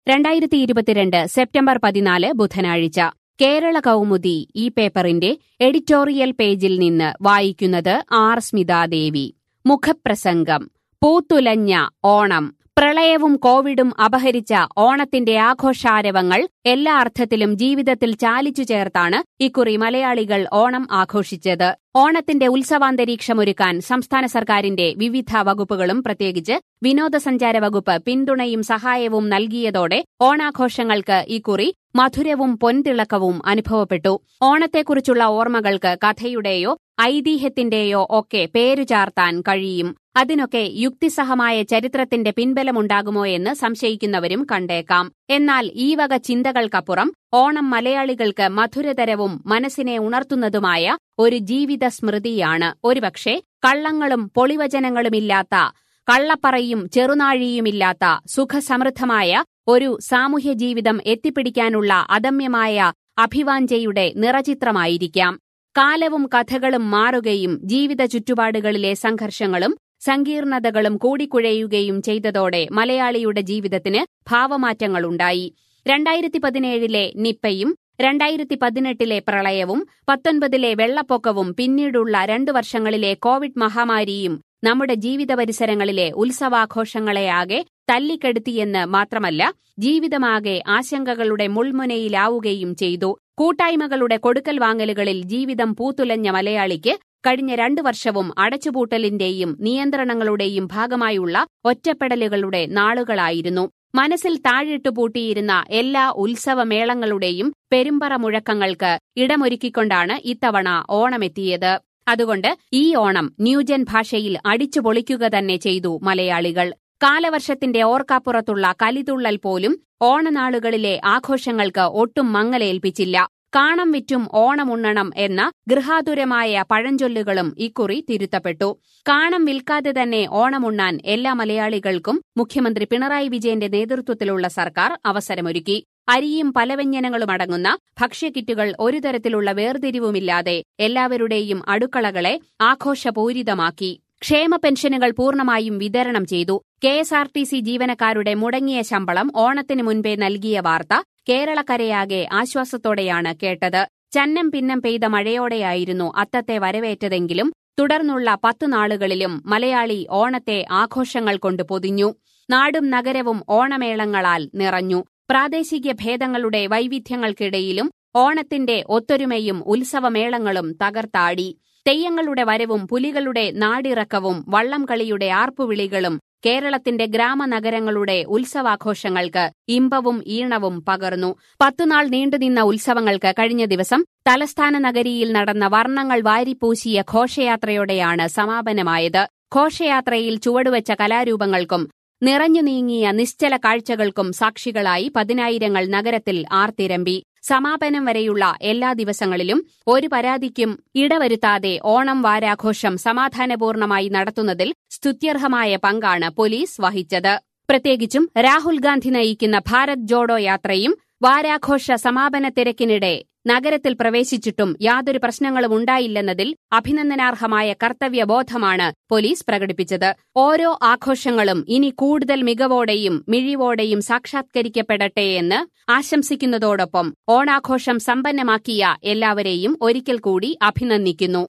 രണ്ടായിരത്തി ഇരുപത്തിരണ്ട് സെപ്റ്റംബർ പതിനാല് ബുധനാഴ്ച കേരള കൗമുദി ഈ പേപ്പറിന്റെ എഡിറ്റോറിയൽ പേജിൽ നിന്ന് വായിക്കുന്നത് ആർ സ്മിതാദേവി മുഖപ്രസംഗം പൂത്തുലഞ്ഞ ഓണം പ്രളയവും കോവിഡും അപഹരിച്ച ഓണത്തിന്റെ ആഘോഷാരവങ്ങൾ എല്ലാ അർത്ഥത്തിലും ജീവിതത്തിൽ ചാലിച്ചു ചേർത്താണ് ഇക്കുറി മലയാളികൾ ഓണം ആഘോഷിച്ചത് ഓണത്തിന്റെ ഉത്സവാന്തരീക്ഷമൊരുക്കാൻ സംസ്ഥാന സർക്കാരിന്റെ വിവിധ വകുപ്പുകളും പ്രത്യേകിച്ച് വിനോദസഞ്ചാര വകുപ്പ് പിന്തുണയും സഹായവും നൽകിയതോടെ ഓണാഘോഷങ്ങൾക്ക് ഇക്കുറി മധുരവും പൊൻതിളക്കവും അനുഭവപ്പെട്ടു ഓണത്തെക്കുറിച്ചുള്ള ഓർമ്മകൾക്ക് കഥയുടെയോ ഐതിഹ്യത്തിന്റെയോ ഒക്കെ പേരു ചാർത്താൻ കഴിയും അതിനൊക്കെ യുക്തിസഹമായ ചരിത്രത്തിന്റെ പിൻബലമുണ്ടാകുമോ എന്ന് സംശയിക്കുന്നവരും കണ്ടേക്കാം എന്നാൽ ഈ വക ചിന്തകൾക്കപ്പുറം ഓണം മലയാളികൾക്ക് മധുരതരവും മനസ്സിനെ ഉണർത്തുന്നതുമായ ഒരു ജീവിത സ്മൃതിയാണ് ഒരുപക്ഷെ കള്ളങ്ങളും പൊളിവചനങ്ങളുമില്ലാത്ത കള്ളപ്പറയും ചെറുനാഴിയുമില്ലാത്ത സുഖസമൃദ്ധമായ ഒരു സാമൂഹ്യ ജീവിതം എത്തിപ്പിടിക്കാനുള്ള അദമ്യമായ അഭിവാഞ്ചയുടെ നിറചിത്രമായിരിക്കാം കാലവും കഥകളും മാറുകയും ജീവിത ചുറ്റുപാടുകളിലെ സംഘർഷങ്ങളും സങ്കീർണതകളും കൂടിക്കുഴയുകയും ചെയ്തതോടെ മലയാളിയുടെ ജീവിതത്തിന് ഭാവമാറ്റങ്ങളുണ്ടായി രണ്ടായിരത്തി പതിനേഴിലെ നിപ്പയും രണ്ടായിരത്തി പതിനെട്ടിലെ പ്രളയവും പത്തൊൻപതിലെ വെള്ളപ്പൊക്കവും പിന്നീടുള്ള രണ്ടു വർഷങ്ങളിലെ കോവിഡ് മഹാമാരിയും നമ്മുടെ ജീവിത പരിസരങ്ങളിലെ ഉത്സവാഘോഷങ്ങളെയാകെ തല്ലിക്കെടുത്തിയെന്ന് മാത്രമല്ല ജീവിതമാകെ ആശങ്കകളുടെ മുൾമുനയിലാവുകയും ചെയ്തു കൂട്ടായ്മകളുടെ കൊടുക്കൽ വാങ്ങലുകളിൽ ജീവിതം പൂത്തുലഞ്ഞ മലയാളിക്ക് കഴിഞ്ഞ രണ്ടു വർഷവും അടച്ചുപൂട്ടലിന്റെയും നിയന്ത്രണങ്ങളുടെയും ഭാഗമായുള്ള ഒറ്റപ്പെടലുകളുടെ നാളുകളായിരുന്നു മനസ്സിൽ താഴിട്ടു പൂട്ടിയിരുന്ന എല്ലാ ഉത്സവമേളങ്ങളുടെയും പെരുമ്പറ മുഴക്കങ്ങൾക്ക് ഇടമൊരുക്കിക്കൊണ്ടാണ് ഇത്തവണ ഓണമെത്തിയത് അതുകൊണ്ട് ഈ ഓണം ന്യൂജൻ ഭാഷയിൽ അടിച്ചു പൊളിക്കുക തന്നെ ചെയ്തു മലയാളികൾ കാലവർഷത്തിന്റെ ഓർക്കാപ്പുറത്തുള്ള കലിതുള്ളൽ പോലും ഓണനാളുകളിലെ ആഘോഷങ്ങൾക്ക് ഒട്ടും മങ്ങലേൽപ്പിച്ചില്ല കാണം വിറ്റും ഓണമുണ്ണണം എന്ന ഗൃഹാതുരമായ പഴഞ്ചൊല്ലുകളും ഇക്കുറി തിരുത്തപ്പെട്ടു കാണം വിൽക്കാതെ തന്നെ ഓണമുണ്ണാൻ എല്ലാ മലയാളികൾക്കും മുഖ്യമന്ത്രി പിണറായി വിജയന്റെ നേതൃത്വത്തിലുള്ള സർക്കാർ അവസരമൊരുക്കി അരിയും പലവ്യഞ്ജനങ്ങളും അടങ്ങുന്ന ഭക്ഷ്യക്കിറ്റുകൾ ഒരു തരത്തിലുള്ള വേർതിരിവുമില്ലാതെ എല്ലാവരുടെയും അടുക്കളകളെ ആഘോഷപൂരിതമാക്കി ക്ഷേമ പെൻഷനുകൾ പൂർണ്ണമായും വിതരണം ചെയ്തു K S R T C ജീവനക്കാരുടെ മുടങ്ങിയ ശമ്പളം ഓണത്തിന് മുൻപേ നൽകിയ വാർത്ത കേരളക്കരയാകെ ആശ്വാസത്തോടെയാണ് കേട്ടത് ചന്നം പിന്നം പെയ്ത മഴയോടെയായിരുന്നു അത്തത്തെ വരവേറ്റതെങ്കിലും തുടർന്നുള്ള പത്തു നാളുകളിലും മലയാളി ഓണത്തെ ആഘോഷങ്ങൾ കൊണ്ട് പൊതിഞ്ഞു നാടും നഗരവും ഓണമേളങ്ങളാൽ നിറഞ്ഞു പ്രാദേശിക ഭേദങ്ങളുടെ വൈവിധ്യങ്ങൾക്കിടയിലും ഓണത്തിന്റെ ഒത്തൊരുമയും ഉത്സവമേളങ്ങളും തകർത്താടി തെയ്യങ്ങളുടെ വരവും പുലികളുടെ നാടിറക്കവും വള്ളംകളിയുടെ ആർപ്പുവിളികളും കേരളത്തിന്റെ ഗ്രാമനഗരങ്ങളുടെ ഉത്സവാഘോഷങ്ങൾക്ക് ഇമ്പവും ഈണവും പകർന്നു പത്തുനാൾ നീണ്ടുനിന്ന ഉത്സവങ്ങൾക്ക് കഴിഞ്ഞ ദിവസം തലസ്ഥാന നഗരിയിൽ നടന്ന വർണ്ണങ്ങൾ വാരിപ്പൂശിയ ഘോഷയാത്രയോടെയാണ് സമാപനമായത് ഘോഷയാത്രയിൽ ചുവടുവെച്ച കലാരൂപങ്ങൾക്കും നിറഞ്ഞു നീങ്ങിയ നിശ്ചല കാഴ്ചകൾക്കും സാക്ഷികളായി പതിനായിരങ്ങൾ നഗരത്തിൽ ആർത്തിരമ്പി സമാപനം വരെയുള്ള എല്ലാ ദിവസങ്ങളിലും ഒരു പരാതിക്കും ഇടവരുത്താതെ ഓണം വാരാഘോഷം സമാധാനപൂർണമായി നടത്തുന്നതിൽ സ്തുത്യർഹമായ പങ്കാണ് പോലീസ് വഹിച്ചത് പ്രത്യേകിച്ചും രാഹുൽ ഗാന്ധി നയിക്കുന്ന ഭാരത് ജോഡോ യാത്രയും വാരാഘോഷ സമാപന തിരക്കിനിടെ നഗരത്തിൽ പ്രവേശിച്ചിട്ടും യാതൊരു പ്രശ്നങ്ങളും ഉണ്ടായില്ലെന്നതിൽ അഭിനന്ദനാർഹമായ കർത്തവ്യബോധമാണ് പോലീസ് പ്രകടിപ്പിച്ചത് ഓരോ ആഘോഷങ്ങളും ഇനി കൂടുതൽ മികവോടെയും മിഴിവോടെയും സാക്ഷാത്കരിക്കപ്പെടട്ടെയെന്ന് ആശംസിക്കുന്നതോടൊപ്പം ഓണാഘോഷം സമ്പന്നമാക്കിയ എല്ലാവരെയും ഒരിക്കൽ കൂടി അഭിനന്ദിക്കുന്നു